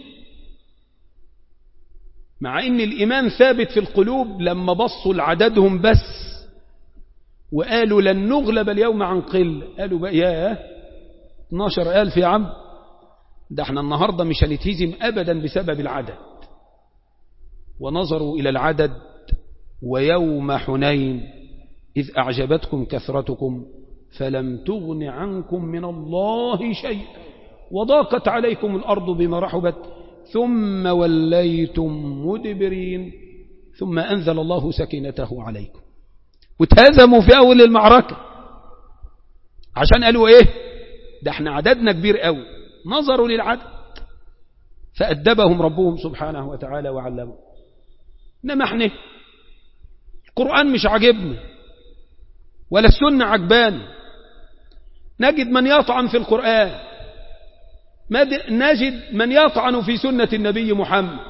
مع ان الإيمان ثابت في القلوب لما بصوا لعددهم بس وقالوا لن نغلب اليوم عن قل قالوا بقى يا 12 ألف يا عم ده احنا النهاردة مش هنتهزم أبدا بسبب العدد ونظروا إلى العدد ويوم حنين إذ أعجبتكم كثرتكم فلم تغن عنكم من الله شيئا وضاقت عليكم الأرض بما رحبت ثم وليتم مدبرين ثم أنزل الله سكينته عليكم وتهزموا في أول المعركة عشان قالوا إيه ده احنا عددنا كبير قوي نظروا للعدد فأدبهم ربهم سبحانه وتعالى وعلمهم إنما احنا القرآن مش عاجبنا ولا السنة عجبان نجد من يطعن في القرآن نجد من يطعن في سنة النبي محمد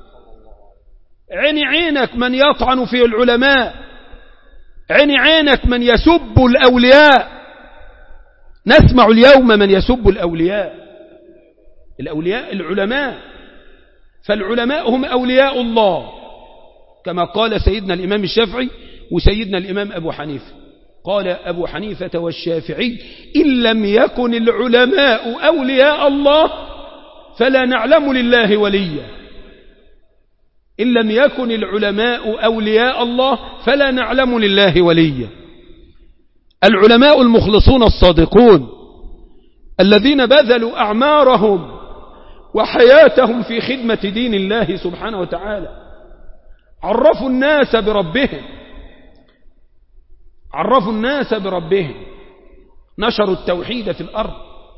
عيني عينك من يطعن في العلماء عيني عينك من يسب الأولياء نسمع اليوم من يسب الأولياء الأولياء العلماء فالعلماء هم أولياء الله كما قال سيدنا الإمام الشافعي وسيدنا الإمام أبو حنيفة قال أبو حنيفة والشافعي إن لم يكن العلماء أولياء الله فلا نعلم لله وليا إن لم يكن العلماء أولياء الله فلا نعلم لله وليا العلماء المخلصون الصادقون الذين بذلوا أعمارهم وحياتهم في خدمة دين الله سبحانه وتعالى عرفوا الناس بربهم عرفوا الناس بربهم نشروا التوحيد في الأرض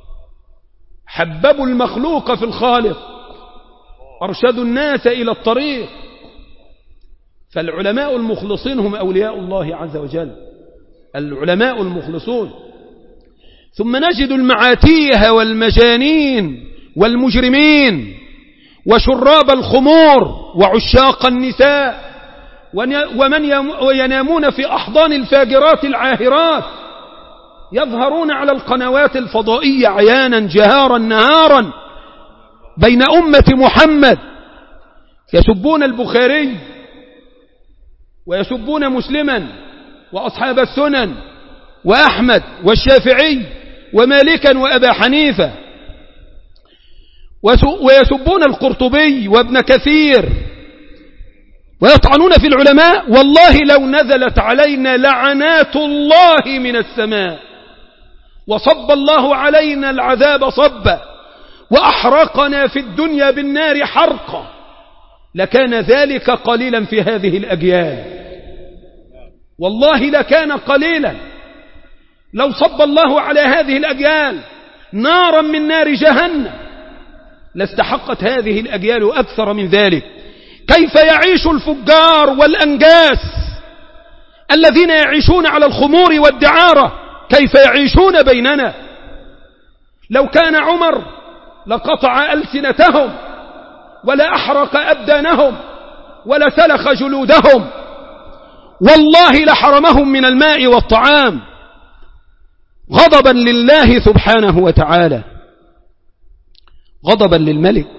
حببوا المخلوق في الخالق أرشدوا الناس إلى الطريق فالعلماء المخلصين هم أولياء الله عز وجل العلماء المخلصون ثم نجد المعاتيه والمجانين والمجرمين وشراب الخمور وعشاق النساء ومن ينامون في أحضان الفاجرات العاهرات يظهرون على القنوات الفضائية عيانا جهارا نهارا بين أمة محمد يسبون البخاري ويسبون مسلما وأصحاب السنن وأحمد والشافعي ومالكا وأبا حنيفة ويسبون القرطبي وابن كثير ويطعنون في العلماء والله لو نزلت علينا لعنات الله من السماء وصب الله علينا العذاب صبا وأحرقنا في الدنيا بالنار حرقا لكان ذلك قليلا في هذه الأجيال والله لكان قليلا لو صب الله على هذه الأجيال نارا من نار جهنم لاستحقت هذه الأجيال أكثر من ذلك كيف يعيش الفجار والأنجاس الذين يعيشون على الخمور والدعارة كيف يعيشون بيننا لو كان عمر لقطع ألسنتهم ولا أحرق أبدانهم ولا سلخ جلودهم والله لحرمهم من الماء والطعام غضبا لله سبحانه وتعالى غضبا للملك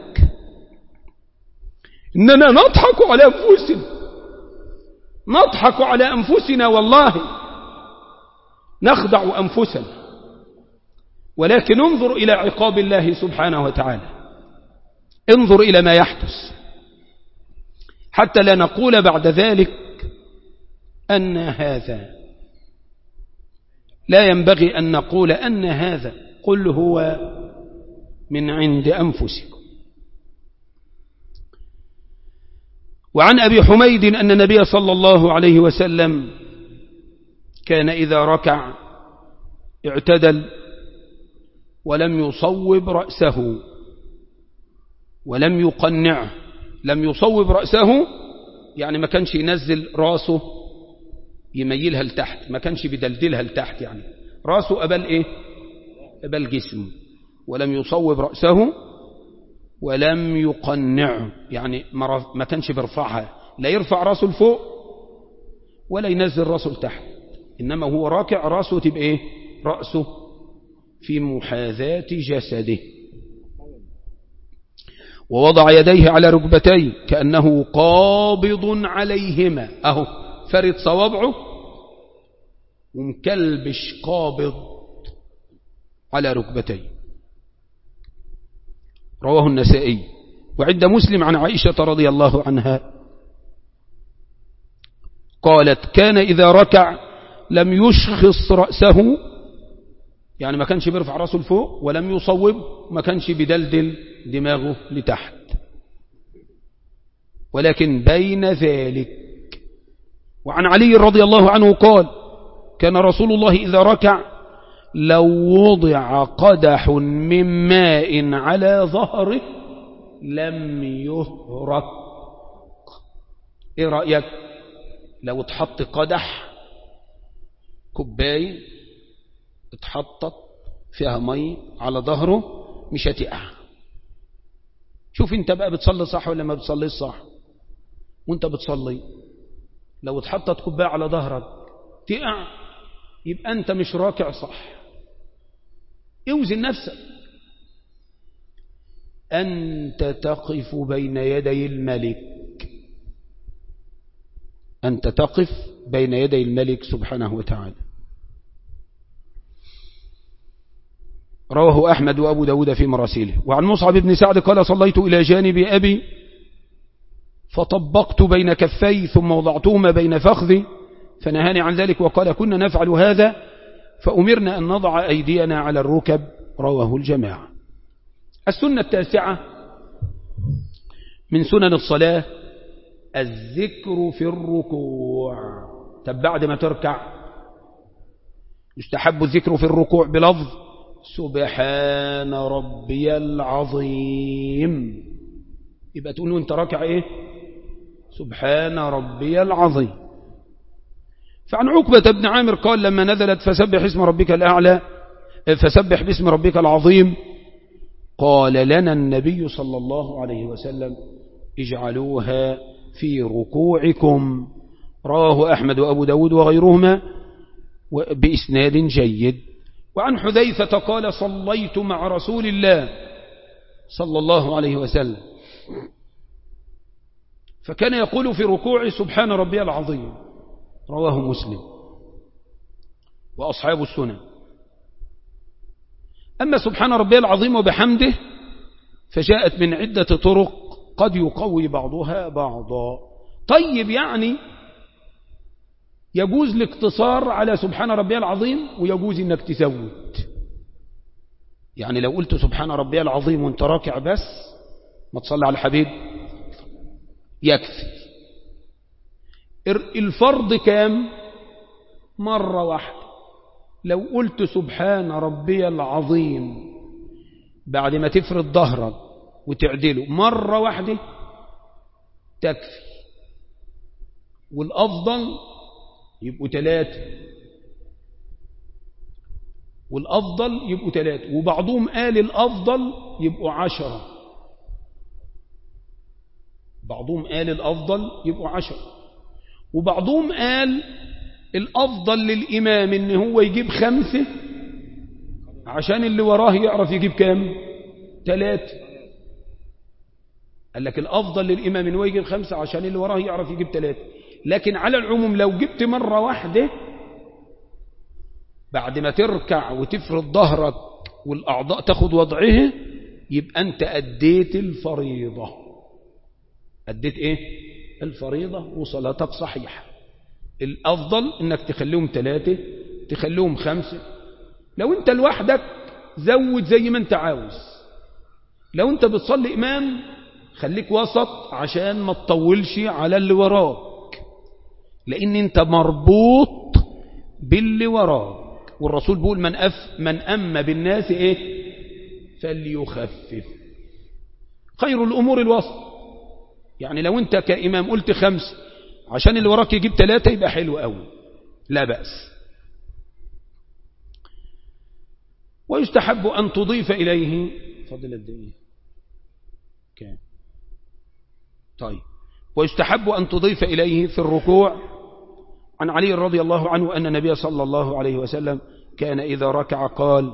إننا نضحك على أنفسنا نضحك على أنفسنا والله نخدع أنفسنا ولكن انظر إلى عقاب الله سبحانه وتعالى انظر إلى ما يحدث حتى لا نقول بعد ذلك أن هذا لا ينبغي أن نقول أن هذا قل هو من عند أنفسكم وعن أبي حميد أن النبي صلى الله عليه وسلم كان إذا ركع اعتدل ولم يصوب رأسه ولم يقنعه لم يصوب رأسه يعني ما كانش ينزل راسه يميلها لتحت ما كانش بدلدلها لتحت يعني راسه قبل ايه قبل جسمه ولم يصوب رأسه ولم يقنعه يعني ما كانش بيرفعها لا يرفع راسه لفوق ولا ينزل راسه لتحت إنما هو راكع راسه تبقى ايه رأسه في محاذاة جسده ووضع يديه على ركبتيه كأنه قابض عليهما أهو فرد صوابعه ومكلبش قابض على ركبتيه رواه النسائي وعند مسلم عن عائشة رضي الله عنها قالت كان إذا ركع لم يشخص رأسه يعني ما كانش بيرفع راسه لفوق ولم يصوب ما كانش بدلدل دماغه لتحت ولكن بين ذلك وعن علي رضي الله عنه قال كان رسول الله إذا ركع لو وضع قدح من ماء على ظهره لم يهرق ايه رأيك لو اتحط قدح كوبايه اتحطت فيها مي على ظهره مش هتقع شوف انت بقى بتصلي صح ولا ما بتصليش صح وانت بتصلي لو اتحطت كوبايه على ظهرك تقع يبقى انت مش راكع صح اوزن نفسك أنت تقف بين يدي الملك أنت تقف بين يدي الملك سبحانه وتعالى رواه أحمد وأبو داود في مراسيله وعن مصعب بن سعد قال صليت إلى جانب أبي فطبقت بين كفي ثم وضعتهما بين فخذي فنهاني عن ذلك وقال كنا نفعل هذا فأمرنا أن نضع أيدينا على الركب رواه الجماعة السنة التاسعة من سنن الصلاة الذكر في الركوع طب بعد ما تركع يستحب الذكر في الركوع بلفظ سبحان ربي العظيم يبقى تقول انت راكع ايه سبحان ربي العظيم فعن عقبة بن عامر قال لما نزلت فسبح اسم ربك الأعلى فسبح باسم ربك العظيم قال لنا النبي صلى الله عليه وسلم اجعلوها في ركوعكم رواه أحمد وأبو داود وغيرهما بإسناد جيد وعن حذيفة قال صليت مع رسول الله صلى الله عليه وسلم فكان يقول في ركوع سبحان ربي العظيم رواه مسلم وأصحاب السنن أما سبحان ربي العظيم وبحمده فجاءت من عدة طرق قد يقوي بعضها بعضا طيب يعني يجوز الاقتصار على سبحان ربي العظيم ويجوز انك تزود يعني لو قلت سبحان ربي العظيم وانت راكع بس ما تصلي على الحبيب يكفي الفرض كام مرة واحدة لو قلت سبحان ربي العظيم بعد ما تفرد ظهرك وتعدله مرة واحدة تكفي والأفضل يبقوا ثلاثة والأفضل يبقوا ثلاثة وبعضهم قال الأفضل يبقوا عشرة بعضهم قال الأفضل يبقوا عشرة وبعضهم قال الأفضل للإمام إن هو يجيب خمسة عشان اللي وراه يعرف يجيب كام ثلاثة قال لك الأفضل للإمام إن هو يجيب خمسة عشان اللي وراه يعرف يجيب ثلاثة لكن على العموم لو جبت مرة واحدة بعد ما تركع وتفرد ظهرك والأعضاء تاخد وضعها يبقى أنت أديت الفريضة أديت إيه الفريضة وصلاتك صحيحة الأفضل أنك تخليهم ثلاثة تخليهم خمسة لو أنت لوحدك زود زي ما أنت عاوز لو أنت بتصلي إمام خليك وسط عشان ما تطولش على اللي وراك لأن أنت مربوط باللي وراك والرسول بيقول من, أف من أم بالناس إيه فليخفف خير الأمور الوسط يعني لو أنت كإمام قلت خمس عشان اللي وراك يجيب ثلاثة يبقى حلو قوي لا بأس ويستحب أن تضيف إليه فضل الدنيا كان طيب ويستحب أن تضيف إليه في الركوع عن علي رضي الله عنه أن النبي صلى الله عليه وسلم كان إذا ركع قال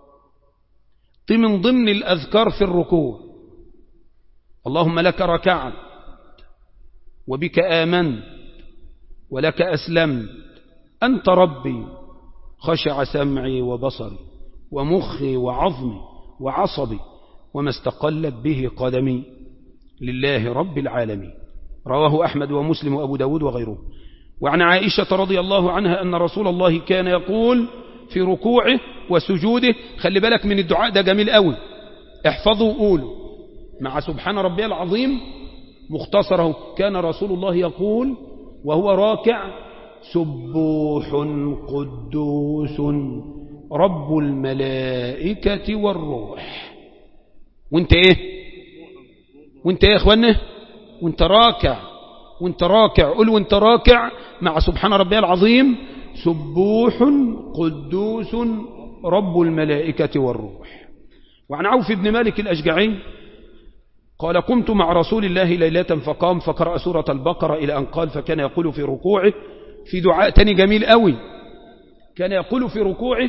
من ضمن الأذكار في الركوع اللهم لك ركعت وبك آمنت ولك أسلمت أنت ربي خشع سمعي وبصري ومخي وعظمي وعصبي وما استقلت به قدمي لله رب العالمين رواه أحمد ومسلم وأبو داود وغيره وعن عائشة رضي الله عنها أن رسول الله كان يقول في ركوعه وسجوده خلي بالك من الدعاء ده جميل قوي احفظوا وقولوا مع سبحان ربي العظيم مختصره كان رسول الله يقول وهو راكع سبوح قدوس رب الملائكة والروح وانت ايه وانت ايه يا اخوانا وانت راكع وانت راكع قل وانت راكع مع سبحان ربي العظيم سبوح قدوس رب الملائكة والروح وعن عوف بن مالك الأشجعي قال قمت مع رسول الله ليلة فقام فقرأ سورة البقرة إلى أن قال فكان يقول في ركوعه في دعاء تاني جميل قوي كان يقول في ركوعه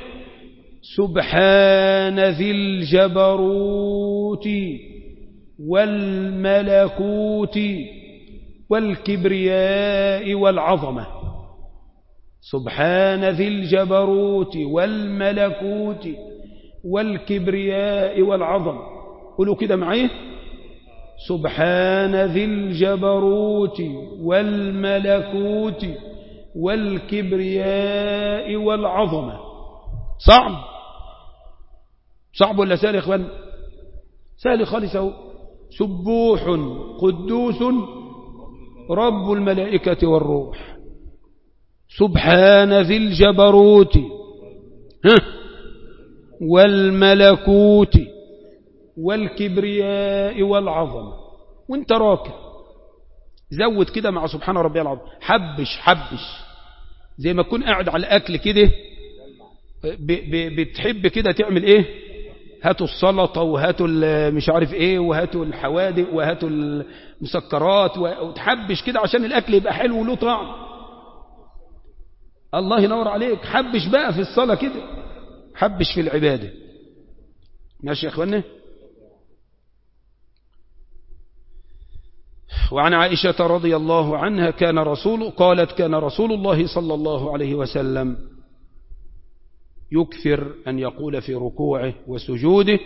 سبحان ذي الجبروت والملكوت والكبرياء والعظمة سبحان ذي الجبروت والملكوت والكبرياء والعظمة قولوا كده معي سبحان ذي الجبروت والملكوت والكبرياء والعظمة صعب صعب ولا سهل يا اخوان سهل خالص اهو سبوح قدوس رب الملائكة والروح سبحان ذي الجبروت والملكوت والكبرياء والعظمة وانت راكع زود كده مع سبحان ربي العظيم حبش حبش زي ما تكون قاعد على الأكل كده بتحب كده تعمل ايه هاتوا السلطة وهاتوا مش عارف ايه وهاتوا الحوادق وهاتوا المسكرات وتحبش كده عشان الأكل يبقى حلو وله طعم الله ينور عليك حبش بقى في الصلاة كده حبش في العبادة ماشي يا اخوانا وعن عائشة رضي الله عنها كان رسول قالت كان رسول الله صلى الله عليه وسلم يكثر أن يقول في ركوعه وسجوده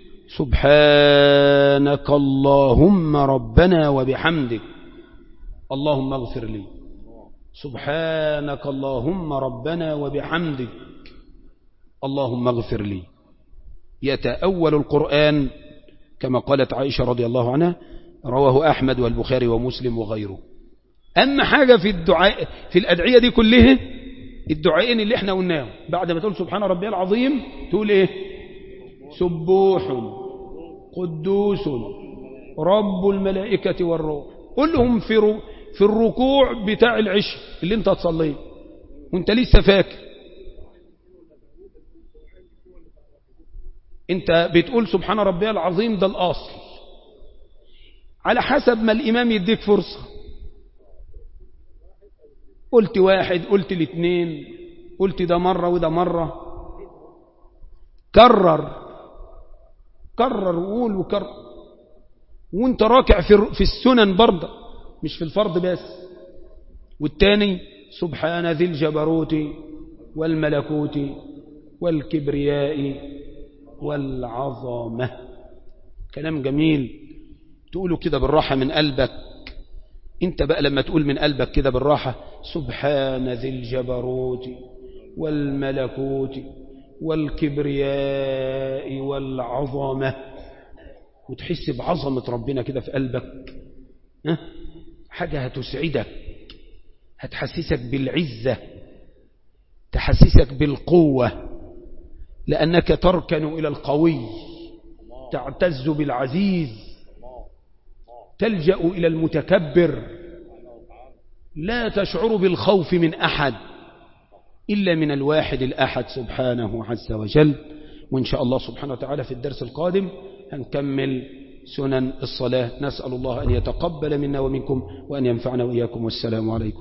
سبحانك اللهم ربنا وبحمدك اللهم اغفر لي سبحانك اللهم ربنا وبحمدك اللهم اغفر لي يتأول القرآن كما قالت عائشة رضي الله عنها رواه أحمد والبخاري ومسلم وغيره أما حاجة في الدعاء في الأدعية دي كلها الدعائين اللي احنا قلناهم بعد ما تقول سبحان ربي العظيم تقول ايه سبوح قدوس رب الملائكة والروح قل لهم في في الركوع بتاع العشاء اللي انت هتصليه وانت لسه فاكر انت بتقول سبحان ربي العظيم ده الأصل على حسب ما الإمام يديك فرصة قلت واحد قلت الاثنين قلت ده مرة وده مرة كرر كرر وقول وكرر وانت راكع في في السنن برضه مش في الفرض بس والتاني سبحان ذي الجبروت والملكوت والكبرياء والعظمة كلام جميل تقوله كده بالراحة من قلبك انت بقى لما تقول من قلبك كده بالراحة سبحان ذي الجبروت والملكوت والكبرياء والعظمة وتحس بعظمة ربنا كده في قلبك ها؟ حاجة هتسعدك هتحسسك بالعزة تحسسك بالقوة لأنك تركن إلى القوي تعتز بالعزيز تلجأ إلى المتكبر لا تشعر بالخوف من أحد إلا من الواحد الأحد سبحانه عز وجل وإن شاء الله سبحانه وتعالى في الدرس القادم هنكمل سنن الصلاة نسأل الله أن يتقبل منا ومنكم وأن ينفعنا وإياكم والسلام عليكم